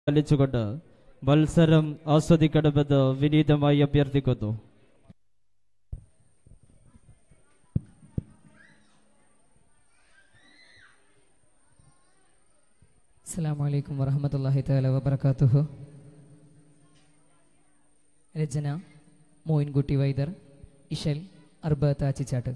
പാലിച്ചുകൊണ്ട് മത്സരം ആസ്വദിക്കണമെന്ന് വിനീതമായി അഭ്യർത്ഥിക്കുന്നു അസ്സാം വലൈക്കും വറഹമത്തല്ലാഹി തആല വബറകാതുഹു രചന മോയിൻകുട്ടി വൈദർ ഇഷൽ അർബത്ത് ആച്ചിച്ചാട്ട്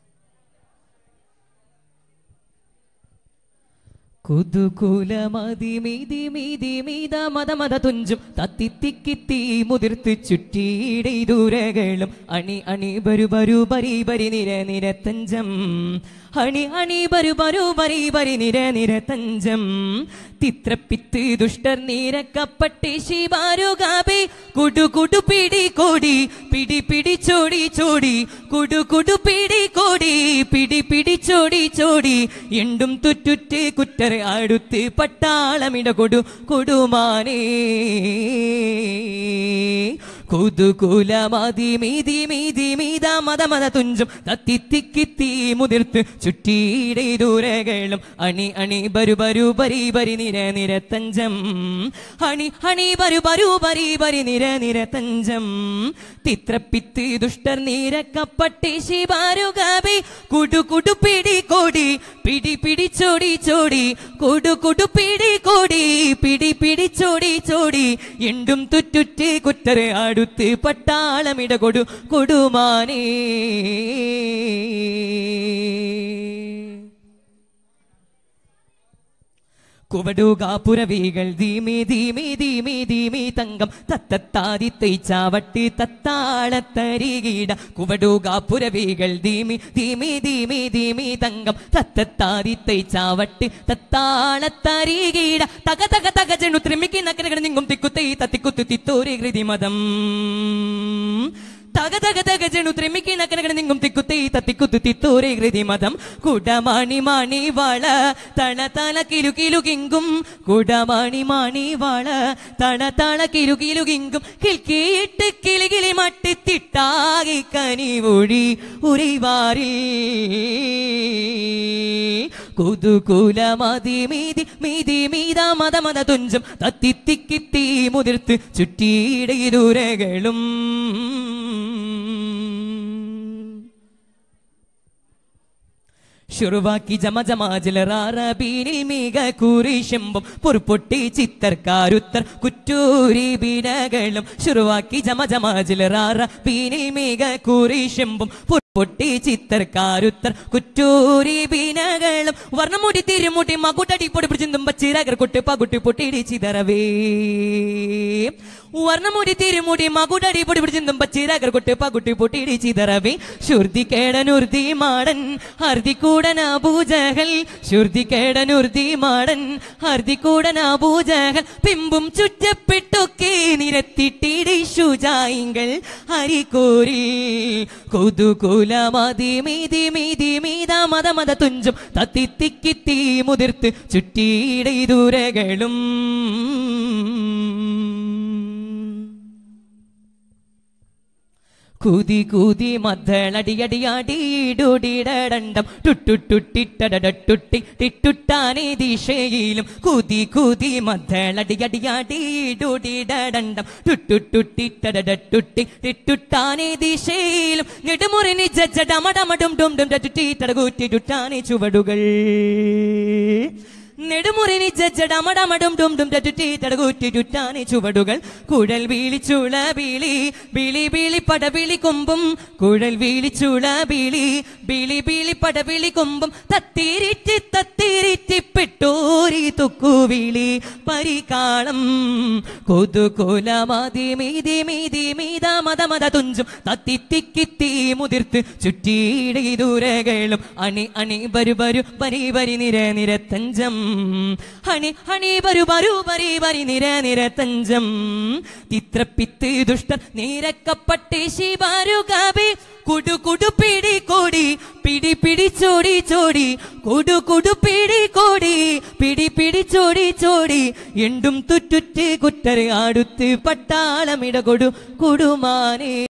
കുതുകുലമതി മീതി മീതി മീത മത മത തുഞ്ചും തത്തിത്തിക്കിത്തി മുതിർത്ത് ചുറ്റിയുടെ ദൂരകളും അണി അണി ബരു ബരു ബരി ബരി നിര നിര തഞ്ചം അണി അണി ബരു ബരു ബരി ബരി നിര നിര തഞ്ചം തിത്രപ്പിത്ത് ദുഷ്ടർ നീരക്കപ്പട്ടി ശിവാരുകാബേ കുടു കുടു പിടി കോടി പിടി പിടി ചോടി ചോടി കുടു കുടു പിടി കോടി പിടി പിടി ചോടി ചോടി എണ്ടും തുറ്റുറ്റ് കുറ്റർ അടുത്ത് പട്ടാളമിട കൊടു കൊടുമാനേ കുതുകുലമതി മീതി മീതി മീത മത മത തുഞ്ചും തത്തിത്തിക്കിത്തി മുതിർത്ത് ചുറ്റിയുടെ ദൂരകളും അണി അണി ബരു ബരു ബരി ബരി നിര നിര തഞ്ചം അണി അണി ബരു ബരു ബരി ബരി നിര നിര തഞ്ചം തിത്രപ്പിത്ത് ദുഷ്ടർ നീരക്കപ്പട്ടി ശിവാരുകാബി കുടു കുടു പിടി കോടി പിടി പിടി ചോടി ചോടി കുടു കുടു പിടി കോടി പിടി പിടി ചോടി ചോടി എണ്ടും തുറ്റുറ്റ് കുറ്ററ് അടുത്ത് പട്ടാളമിട കൊടു കൊടുമാനേ കുവടുകാപുരവികൾ ധീമി ധീമി ധീമി ധീമി തങ്കം തത്തത്താതി തൈച്ചാവട്ട് തത്താളത്തരികീട കുവടുകാപുരവികൾ ധീമി ധീമി ധീമി ധീമി തങ്കം തത്തത്താതി തൈച്ചാവട്ട് തത്താളത്തരികീട തക തക തക ജണു ത്രിമിക്കി നക്കരകൾ നിങ്ങും തിക്കുത്തൈ തത്തിക്കുത്തു തിത്തോരി ഹൃതിമതം തക തക തക ജണു ത്രിമിക്കി നക്കനകട നിങ്ങും തിക്കുത്തൈ തത്തിക്കുത്തു തിത്തോരെ ഹൃതിമതം കുടമണി മണി വള തണ തണ കിലു കിലു കിങ്കും കുടമണി മണി വള തണ തണ കിലു കിലു കിങ്കും കിൽക്കിയിട്ട് കിളി കിളി മട്ടി തിട്ടാകി കനി ഒഴി ഉറിവാരി കുതുകുല മതി മീതി മീതി മീത മത മത തുഞ്ചം തത്തിത്തിക്കിത്തി മുതിർത്ത് ചുറ്റിയുടെ ദൂരകളും ഷുറുവാക്കി ജമ ജമാജിലറാറബീനിൽ മിക കുറിശുമ്പും പൊറുപൊട്ടി ചിത്തർക്കാരുത്തർ കുറ്റൂരി ബിനകളും ഷുറുവാക്കി ജമ ജമാജിലറാറ ബീനിൽ മിക കുറിശുമ്പും പൊട്ടി ചിത്തർക്കാരുത്തർ കുറ്റൂരി ബിനകളും വർണ്ണമുടി തിരുമുട്ടി മകുട്ടടി പൊടി പിടിച്ചും പച്ചിരകർ കൊട്ടി പകുട്ടി പൊട്ടിടി ചിതറവേ വർണ്ണമുടി തിരുമുടി മകുടടി പൊടി പിടിച്ചും പച്ചിരകർ കൊട്ടി പകുട്ടി പൊട്ടിടി ചിതറവേ ശുർദി കേടനുർദി മാടൻ ഹർദി കൂടന പൂജകൾ ശുർദി കേടനുർദി മാടൻ ഹർദി കൂടന പൂജകൾ പിമ്പും ചുറ്റപ്പെട്ടൊക്കെ നിരത്തിട്ടിടി ശുചായിങ്ങൾ ഹരിക്കോരിൽ കൊതുകുലമതി മീതി മീതി മീത മത മത തുഞ്ചും തത്തിത്തിക്കിത്തി മുതിർത്ത് ചുറ്റിയുടെ ദൂരകളും കുതി കുതി മദ്ദളടിയടിയാടിയിടുടിടണ്ടം ടുട്ടുട്ടുട്ടിട്ടടട്ടുട്ടി ടിട്ടുട്ടാനേ ദിശയിലും കുതി കുതി മദ്ദളടിയടിയാടിയിടുടിടണ്ടം ടുട്ടുട്ടുട്ടിട്ടടട്ടുട്ടി ടിട്ടുട്ടാനേ ദിശയിലും നെടുമുറിനി ജഡമടമടും ഡും ഡും ടട്ടുട്ടിട്ടടകൂറ്റി ടുട്ടാനേ ചുവടുകൾ നെടുമുറിനി ജഡമടമടും ഡും ഡും ടട്ടുട്ടി തടകൂറ്റി ചുറ്റാനെ ചുവടുകൾ കുഴൽ വീളിച്ചുള ബീളി ബിളി ബിളി പടവിളി കൊമ്പും കുഴൽ വീളിച്ചുള ബീളി ബിളി ബിളി പടവിളി കൊമ്പും തത്തിരിറ്റി തത്തിരിറ്റി പെട്ടോരി തുക്കുവിളി പരികാളം കൊതുകുല മതി മീതി മീതി മീത മത മത തുഞ്ചും തത്തിത്തിക്കിത്തി മുതിർത്ത് ചുറ്റിയുടെ ദൂരകളും അണി അണി ബരു ബരു പരി പരി നിര നിര തഞ്ചം ഹണി ഹണി ബരു ബരു ബരി ബരി നിര നിര തഞ്ചം തിത്രപ്പിത്ത് ദുഷ്ടർ നീരക്കപ്പട്ടി ശിവാരുകാബി കുടു കുടു പിടി കോടി പിടി പിടി ചോടി ചോടി കുടു കുടു പിടി കോടി പിടി പിടി ചോടി ചോടി എണ്ടും തുറ്റുറ്റ് കുറ്റർ അടുത്ത് പട്ടാളമിട കൊടു കൊടുമാനേ